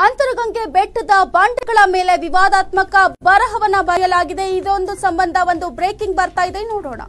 ಅಂತರಗಂಗೆ ಬೆಟ್ಟದ ಬಂಡೆಗಳ ಮೇಲೆ ವಿವಾದಾತ್ಮಕ ಬರಹವನ್ನ ಬರೆಯಲಾಗಿದೆ ಇದೊಂದು ಸಂಬಂಧ ಒಂದು ಬ್ರೇಕಿಂಗ್ ಬರ್ತಾ ಇದೆ ನೋಡೋಣ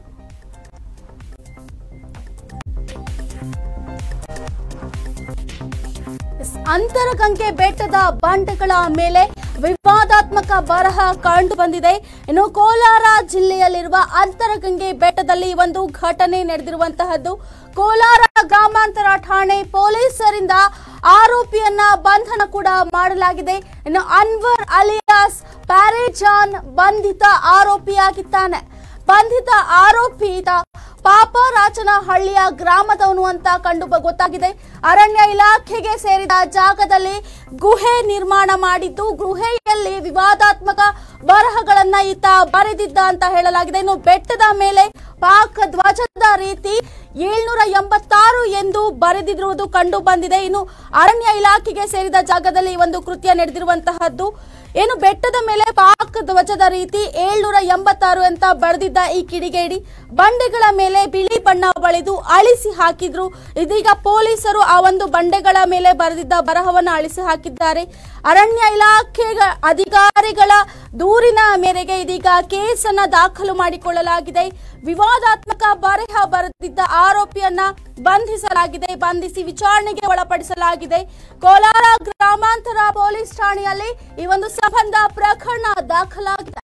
ಎಸ್, ಅಂತರಗಂಗೆ ಬೆಟ್ಟದ ಬಂಡೆಗಳ ಮೇಲೆ ವಿವಾದಾತ್ಮಕ ಬರಹ ಕಂಡು ಬಂದಿದೆ ಇನ್ನು ಕೋಲಾರ ಜಿಲ್ಲೆಯಲ್ಲಿರುವ ಅಂತರಗಂಗೆ ಬೆಟ್ಟದಲ್ಲಿ ಒಂದು ಘಟನೆ ನಡೆದಿರುವಂತಹದ್ದು ಕೋಲಾರ ಗ್ರಾಮಾಂತರ ಠಾಣೆ ಪೊಲೀಸರಿಂದ ಆರೋಪಿಯನ್ನ ಬಂಧನ ಕೂಡ ಮಾಡಲಾಗಿದೆ ಇನ್ನು ಅನ್ವರ್ ಅಲಿಯಾಸ್ ಪ್ಯಾರೇಜಾನ್ ಬಂಧಿತ ಆರೋಪಿಯಾಗಿದ್ದಾನೆ ಬಂಧಿತ ಆರೋಪಿ ತ- ಪಾಪರಾಚನಹಳ್ಳಿಯ ಗ್ರಾಮದವನು ಅಂತ ಕಂಡು ಬ- ಗೊತ್ತಾಗಿದೆ ಅರಣ್ಯ ಇಲಾಖೆಗೆ ಸೇರಿದ ಜಾಗದಲ್ಲಿ ಗುಹೆ ನಿರ್ಮಾಣ ಮಾಡಿದ್ದು ಗುಹೆಯಲ್ಲಿ ವಿವಾದಾತ್ಮಕ ಬರಹಗಳನ್ನ ಈತ ಬರೆದಿದ್ದ ಅಂತ ಹೇಳಲಾಗಿದೆ ಇನ್ನು ಬೆಟ್ಟದ ಮೇಲೆ ಪಾಕ್ ಧ್ವಜದ ರೀತಿ ಏಳ್ನೂರ ಎಂಬತ್ತಾರು ಎಂದು ಬರೆದಿರುವುದು ಕಂಡು ಬಂದಿದೆ ಇನ್ನು ಅರಣ್ಯ ಇಲಾಖೆಗೆ ಸೇರಿದ ಜಾಗದಲ್ಲಿ ಈ ಒಂದು ಕೃತ್ಯ ನಡೆದಿರುವಂತಹದ್ದು ಏನು ಬೆಟ್ಟದ ಮೇಲೆ ಪಾಕ್ ಧ್ವಜದ ರೀತಿ ಏಳ್ನೂರ ಎಂಬತ್ತಾರು ಅಂತ ಬರೆದಿದ್ದ ಈ ಕಿಡಿಗೇಡಿ ಬಂಡೆಗಳ ಮೇಲೆ ಬಿಳಿ ಬಣ್ಣ ಬಳಿದು ಅಳಿಸಿ ಹಾಕಿದ್ರು ಇದೀಗ ಪೊಲೀಸರು ಆ ಒಂದು ಬಂಡೆಗಳ ಮೇಲೆ ಬರೆದಿದ್ದ ಬರಹವನ್ನು ಅಳಿಸಿ ಹಾಕಿದ್ದಾರೆ ಅರಣ್ಯ ಇಲಾಖೆ ಅಧಿಕಾರಿಗಳ ದೂರಿನ ಮೇರೆಗೆ ಇದೀಗ ಕೇಸನ್ನ ದಾಖಲು ಮಾಡಿಕೊಳ್ಳಲಾಗಿದೆ ವಿವಾದಾತ್ಮಕ ಬರೆಹ ಬರೆದಿದ್ದ ಆರೋಪಿಯನ್ನ ಬಂಧಿಸಲಾಗಿದೆ ಬಂಧಿಸಿ ವಿಚಾರಣೆಗೆ ಒಳಪಡಿಸಲಾಗಿದೆ ಕೋಲಾರ ಗ್ರಾಮಾಂತರ ಪೊಲೀಸ್ ಠಾಣೆಯಲ್ಲಿ ಈ ಒಂದು ಸಂಬಂಧ ಪ್ರಕರಣ ದಾಖಲಾಗಿದೆ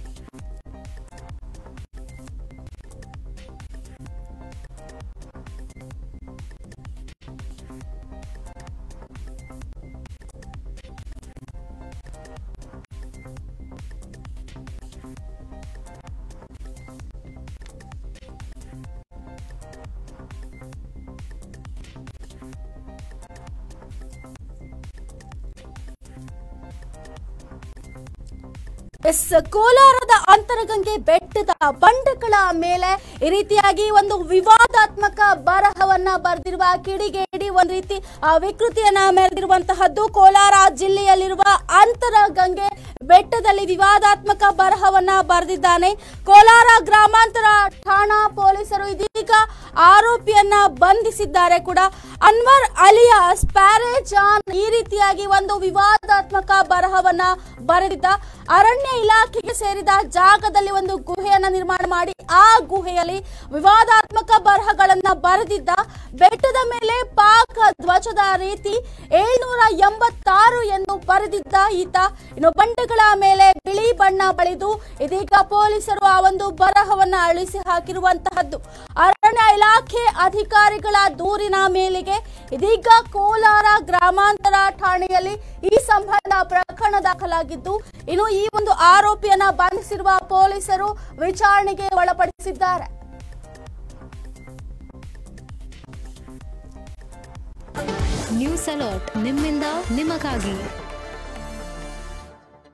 ಎಸ್ ಕೋಲಾರದ ಅಂತರಗಂಗೆ ಬೆಟ್ಟದ ಬಂಡೆಗಳ ಮೇಲೆ ಈ ರೀತಿಯಾಗಿ ಒಂದು ವಿವಾದಾತ್ಮಕ ಬರಹವನ್ನ ಬರೆದಿರುವ ಕಿಡಿಗೇಡಿ ಒಂದ್ ರೀತಿ ಆ, ವಿಕೃತಿಯನ್ನ ಮೆರೆದಿರುವಂತಹದ್ದು ಕೋಲಾರ ಜಿಲ್ಲೆಯಲ್ಲಿರುವ ಅಂತರಗಂಗೆ ಬೆಟ್ಟದಲ್ಲಿ ವಿವಾದಾತ್ಮಕ ಬರಹವನ್ನ ಬರೆದಿದ್ದಾನೆ ಕೋಲಾರ ಗ್ರಾಮಾಂತರ ಠಾಣಾ ಪೊಲೀಸರು ಇದೀಗ ಆರೋಪಿಯನ್ನ ಬಂಧಿಸಿದ್ದಾರೆ ಕೂಡ ಅನ್ವರ್ ಅಲಿಯಾಸ್ ಪ್ಯಾರೇಜಾನ್ ಈ ರೀತಿಯಾಗಿ ಒಂದು ವಿವಾದಾತ್ಮಕ ಬರಹವನ್ನ ಬರೆದಿದ್ದ ಅರಣ್ಯ ಇಲಾಖೆಗೆ ಸೇರಿದ ಜಾಗದಲ್ಲಿ ಒಂದು ಗುಹೆಯನ್ನ ನಿರ್ಮಾಣ ಮಾಡಿ ಆ ಗುಹೆಯಲ್ಲಿ ವಿವಾದಾತ್ಮಕ ಬರಹಗಳನ್ನ ಬರೆದಿದ್ದ ಬೆಟ್ಟದ ಮೇಲೆ ಪಾಕ್ ಧ್ವಜದ ರೀತಿ ಏಳ್ನೂರ ಎಂಬತ್ತಾರು ಎಂದು ಬರೆದಿದ್ದ ಈತ ಇನ್ನು ಬಂಡೆಗಳ ಮೇಲೆ ಬಿಳಿ ಬಣ್ಣ ಬಳಿದು ಇದೀಗ ಪೊಲೀಸರು ಆ ಒಂದು ಬರಹವನ್ನ ಅಳಿಸಿ ಹಾಕಿರುವಂತಹದ್ದು ಅರಣ್ಯ ಇಲಾಖೆ ಅಧಿಕಾರಿಗಳ ದೂರಿನ ಮೇಲೆಗೆ ಇದೀಗ ಕೋಲಾರ ಗ್ರಾಮಾಂತರ ಠಾಣೆಯಲ್ಲಿ ಈ ಸಂಬಂಧ ಪ್ರಕರಣ ದಾಖಲಾಗಿದ್ದು ಇನ್ನು ಈ ಒಂದು ಆರೋಪಿಯನ್ನ ಬಂಧಿಸಿರುವ ಪೊಲೀಸರು ವಿಚಾರಣೆಗೆ ಒಳಪಡಿಸಿದ್ದಾರೆ ನ್ಯೂಸ್ ಅಲರ್ಟ್ ನಿಮ್ಮಿಂದ ನಿಮಗಾಗಿ